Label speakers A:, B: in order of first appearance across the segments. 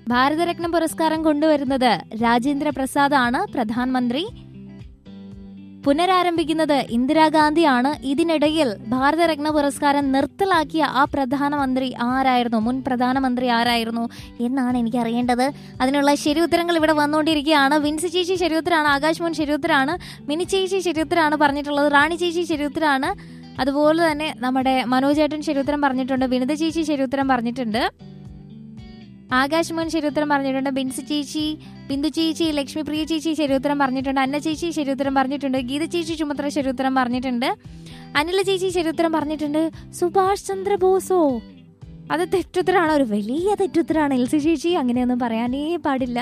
A: ഭാരതരത്ന പുരസ്കാരം കൊണ്ടുവരുന്നത് രാജേന്ദ്ര പ്രസാദ് ആണ് പ്രധാനമന്ത്രി പുനരാരംഭിക്കുന്നത് ഇന്ദിരാഗാന്ധിയാണ് ഇതിനിടയിൽ ഭാരതരത്ന പുരസ്കാരം നിർത്തലാക്കിയ ആ പ്രധാനമന്ത്രി ആരായിരുന്നു മുൻ പ്രധാനമന്ത്രി ആരായിരുന്നു എന്നാണ് എനിക്ക് അറിയേണ്ടത് അതിനുള്ള ശരി ഉത്തരങ്ങൾ ഇവിടെ വന്നുകൊണ്ടിരിക്കുകയാണ് വിൻസി ചേച്ചി ശരി ഉത്തരാണ് ആകാശ് മോൻ ശരി ഉത്തരാണ് മിനി ചേച്ചി ശരി ഉത്തരാണ് പറഞ്ഞിട്ടുള്ളത് റാണി ചേച്ചി ശരി ഉത്തരാണ് അതുപോലെ തന്നെ നമ്മുടെ മനോജേട്ടൻ ശരി ഉത്തരം പറഞ്ഞിട്ടുണ്ട് വിനിത ചേച്ചി ശരി ഉത്തരം പറഞ്ഞിട്ടുണ്ട് ആകാശ് മോൻ ശരി ഉത്തരം പറഞ്ഞിട്ടുണ്ട് ബിൻസി ചേച്ചി ബിന്ദു ചേച്ചി ലക്ഷ്മി പ്രിയ ചേച്ചി ശരി ഉത്തരം പറഞ്ഞിട്ടുണ്ട് അന്ന ചേച്ചി ശരി ഉത്തരം പറഞ്ഞിട്ടുണ്ട് ഗീത ചേച്ചി ചുമത്ര ശരി ഉത്തരം പറഞ്ഞിട്ടുണ്ട് അനില ചേച്ചി ശരി ഉത്തരം പറഞ്ഞിട്ടുണ്ട് സുഭാഷ് ചന്ദ്ര ബോസോ അത് തെറ്റുത്തരാണ് ഒരു വലിയ തെറ്റുത്തരാണ് എൽസി ചേച്ചി അങ്ങനെയൊന്നും പറയാനേ പാടില്ല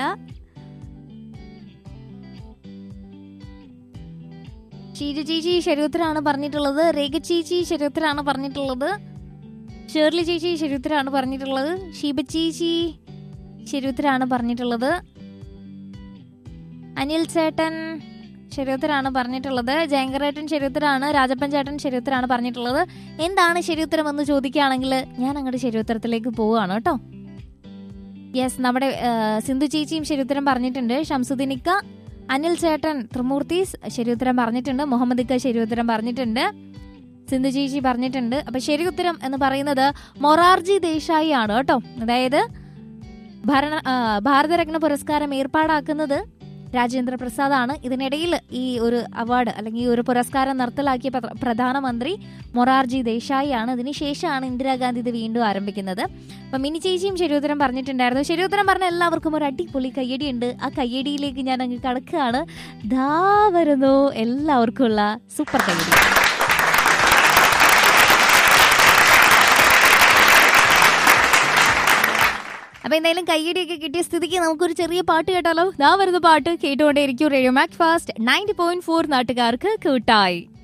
A: ഷീജ ചേച്ചി ശരിയുത്തരാണ് പറഞ്ഞിട്ടുള്ളത് രേഖ ചേച്ചി ശരിയുത്തരാണ് പറഞ്ഞിട്ടുള്ളത് ഷേർലി ചേച്ചി ശരിയുത്തരാണ് പറഞ്ഞിട്ടുള്ളത് ഷീബ ചേച്ചി ശരിയുത്തരാണ് പറഞ്ഞിട്ടുള്ളത് അനിൽ ചേട്ടൻ ശരിയുത്തരാണ് പറഞ്ഞിട്ടുള്ളത് ജയങ്കരേട്ടൻ ശരിയുത്തരാണ് രാജപ്പൻ ചേട്ടൻ ശരിയുത്തരാണ് പറഞ്ഞിട്ടുള്ളത് എന്താണ് ശരിയുത്തരം എന്ന് ചോദിക്കുകയാണെങ്കിൽ ഞാൻ അങ്ങോട്ട് ശരിയുത്തരത്തിലേക്ക് പോവുകയാണ് കേട്ടോ യെസ് നമ്മുടെ ആ, സിന്ധു ചേച്ചിയും ശരിയുത്തരം പറഞ്ഞിട്ടുണ്ട് ഷംസുദ്ദീനിക്ക അനിൽ ചേട്ടൻ ത്രിമൂർത്തീസ് ശരിയുത്തരം പറഞ്ഞിട്ടുണ്ട് മുഹമ്മദ് ഇക്ക ശരിയുത്തരം പറഞ്ഞിട്ടുണ്ട് സിന്ധു ചേച്ചി പറഞ്ഞിട്ടുണ്ട് അപ്പൊ ശരിയുത്തരം എന്ന് പറയുന്നത് മൊറാർജി ദേശായി ആണ് കേട്ടോ അതായത് ഭരണ ആ, ഭാരതരത്ന പുരസ്കാരം ഏർപ്പാടാക്കുന്നത് രാജേന്ദ്ര പ്രസാദ് ആണ് ഇതിനിടയിൽ ഈ ഒരു അവാർഡ് അല്ലെങ്കിൽ ഈ ഒരു പുരസ്കാരം നിർത്തലാക്കിയ പ്ര- പ്രധാനമന്ത്രി മൊറാർജി ദേശായി ആണ് ഇതിനുശേഷമാണ് ഇന്ദിരാഗാന്ധി ഇത് വീണ്ടും ആരംഭിക്കുന്നത് അപ്പൊ മിനി ചേച്ചിയും ശരിയുത്തരം പറഞ്ഞിട്ടുണ്ടായിരുന്നു ശരിയുത്തരം പറഞ്ഞ എല്ലാവർക്കും ഒരു അടിപൊളി കയ്യടി ഉണ്ട് ആ കയ്യടിയിലേക്ക് ഞാൻ അങ്ങ് കടക്കുകയാണ് ദാ വരുന്നു എല്ലാവർക്കും ഉള്ള സൂപ്പർ കയ്യടി അപ്പൊ എന്തായാലും കയ്യടിയൊക്കെ കിട്ടിയ സ്ഥിതിക്ക് നമുക്കൊരു ചെറിയ പാട്ട് കേട്ടാലോ ദാ വരുന്ന പാട്ട് കേട്ടുകൊണ്ടേയിരിക്കും radio mac fast ninety point four നാട്ടുകാർക്ക് കൂട്ടായി